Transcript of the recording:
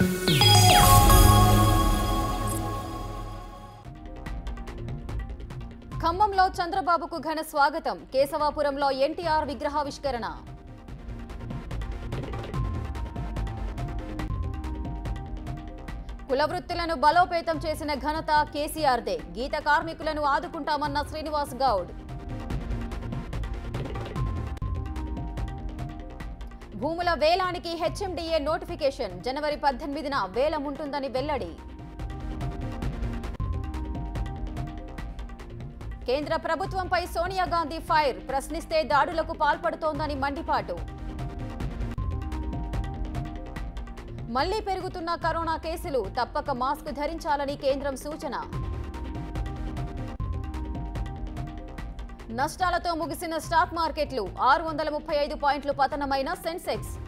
ఖమ్మంలో చంద్రబాబుకు ఘన స్వాగతం కేశవాపురంలో ఎన్టీఆర్ విగ్రహావిష్కరణ కుల వృత్తులను బలోపేతం చేసిన ఘనత కేసీఆర్దే గీత కార్మికులను ఆదుకుంటామన్న శ్రీనివాస్ గౌడ్ భూముల వేలానికి హెచ్ఎండిఏ నోటిఫికేషన్ జనవరి పద్దెనిమిదిన వేలం ఉంటుందని వెల్లడి కేంద్ర ప్రభుత్వంపై సోనియా గాంధీ ఫైర్ ప్రశ్నిస్తే దాడులకు పాల్పడుతోందని మండిపాటు మళ్లీ పెరుగుతున్న కరోనా కేసులు తప్పక మాస్క్ ధరించాలని కేంద్రం సూచన నష్టాలతో ముగిసిన స్టాక్ మార్కెట్లు ఆరు వందల ముప్పై ఐదు పాయింట్లు పతనమైన సెన్సెక్స్